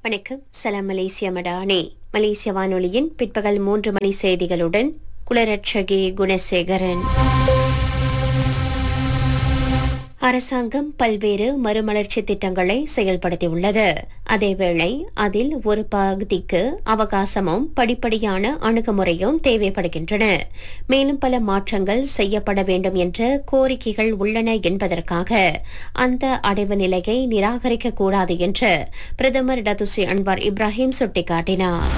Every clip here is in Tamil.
வணக்கம் சலாம் மலேசிய மடானே மலேசிய வானொலியின் பிற்பகல் மூன்று மணி செய்திகளுடன் குலரட்சகி குணசேகரன் அரசாங்கம் பல்வேறு மறுமலர்ச்சி திட்டங்களை செயல்படுத்தியுள்ளது அதேவேளை அதில் ஒரு பகுதிக்கு அவகாசமும் படிப்படியான அணுகுமுறையும் தேவைப்படுகின்றன மேலும் பல மாற்றங்கள் செய்யப்பட வேண்டும் என்ற கோரிக்கைகள் உள்ளன என்பதற்காக அந்த அடைவு நிலையை நிராகரிக்க கூடாது என்று பிரதமர் டத்துஸ்ரீ அன்வார் இப்ராஹிம் சுட்டிக்காட்டினார்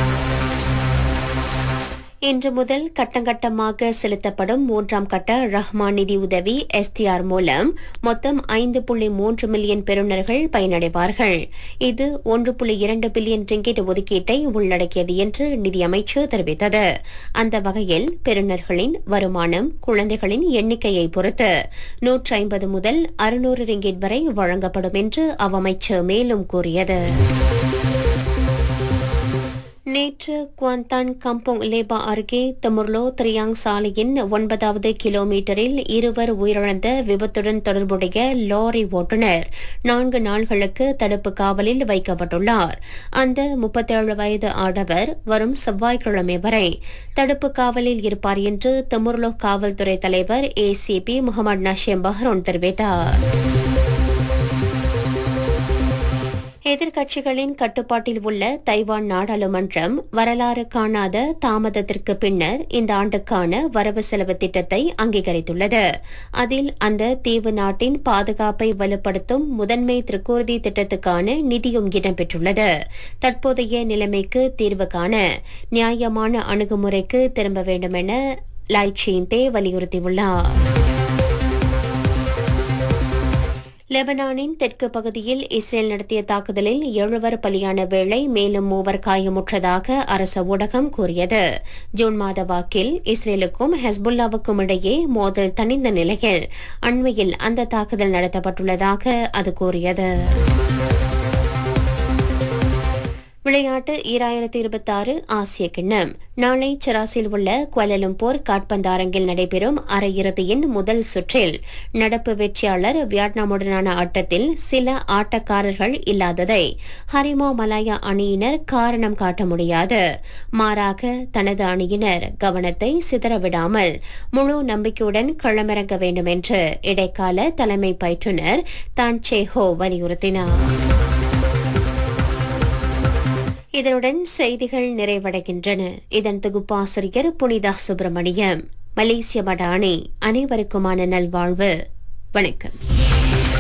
இன்று முதல் கட்டங்கட்டமாக செலுத்தப்படும் மூன்றாம் கட்ட ரஹ்மான் நிதி உதவி எஸ்டிஆர் மூலம் மொத்தம் ஐந்து புள்ளி மூன்று மில்லியன் பெறுநர்கள் பயனடைவார்கள் இது ஒன்று புள்ளி இரண்டு பில்லியன் ரிங்கிட் ஒதுக்கீட்டை உள்ளடக்கியது என்று நிதியமைச்சு தெரிவித்தது அந்த வகையில் பெறுநர்களின் வருமானம் குழந்தைகளின் எண்ணிக்கையை பொறுத்து நூற்று ஐம்பது முதல் அறுநூறு ரிங்கிட் வரை வழங்கப்படும் என்று அவ்வமைச்சு மேலும் கூறியது நேற்று குவாந்தான் கம்போங் லேபா அருகே தமுர்லோ திரியாங் சாலையின் ஒன்பதாவது கிலோமீட்டரில் இருவர் உயிரிழந்த விபத்துடன் தொடர்புடைய லாரி ஓட்டுநர் நான்கு நாள்களுக்கு தடுப்பு காவலில் வைக்கப்பட்டுள்ளார் அந்த முப்பத்தேழு வயது ஆடவர் வரும் செவ்வாய்க்கிழமை வரை தடுப்பு காவலில் இருப்பார் என்று தமுர்லோ காவல்துறை தலைவர் ஏசிபி முகமது நஷீம் பஹ்ரோன் தெரிவித்தார் எதிர்க்கட்சிகளின் கட்டுப்பாட்டில் உள்ள தைவான் நாடாளுமன்றம் வரலாறு காணாத தாமதத்திற்கு பின்னர் இந்த ஆண்டுக்கான வரவு செலவு திட்டத்தை அங்கீகரித்துள்ளது அதில் அந்த தீவு நாட்டின் பாதுகாப்பை வலுப்படுத்தும் முதன்மை திருக்கூர்தி திட்டத்துக்கான நிதியும் இடம்பெற்றுள்ளது தற்போதைய நிலைமைக்கு தீர்வு காண நியாயமான அணுகுமுறைக்கு திரும்ப வேண்டும் என லாய் சீன்தே வலியுறுத்தியுள்ளார் லெபனானின் தெற்கு பகுதியில் இஸ்ரேல் நடத்திய தாக்குதலில் எழுவர் பலியான வேளை மேலும் மூவர் காயமுற்றதாக அரச ஊடகம் கூறியது ஜூன் மாத வாக்கில் இஸ்ரேலுக்கும் ஹெஸ்புல்லாவுக்கும் இடையே மோதல் தணிந்த நிலையில் அண்மையில் அந்த தாக்குதல் நடத்தப்பட்டுள்ளதாக அது கூறியது விளையாட்டு ஈராயிரத்தி இருபத்தாறு ஆசிய கிண்ணம் நாளை செராசில் உள்ள குவலலும்பூர் காட்பந்தாரங்கில் நடைபெறும் அரையிறுதியின் முதல் சுற்றில் நடப்பு வெற்றியாளர் வியட்நாமுடனான ஆட்டத்தில் சில ஆட்டக்காரர்கள் இல்லாததை ஹரிமா மலாயா அணியினர் காரணம் காட்ட முடியாது மாறாக தனது அணியினர் கவனத்தை சிதறவிடாமல் முழு நம்பிக்கையுடன் களமிறங்க வேண்டும் என்று இடைக்கால தலைமை பயிற்றுநர் தான் சேஹோ வலியுறுத்தினார் இதனுடன் செய்திகள் நிறைவடைகின்றன இதன் தொகுப்பாசிரியர் புனிதா சுப்பிரமணியம் மலேசிய மடானி அனைவருக்குமான நல்வாழ்வு வணக்கம்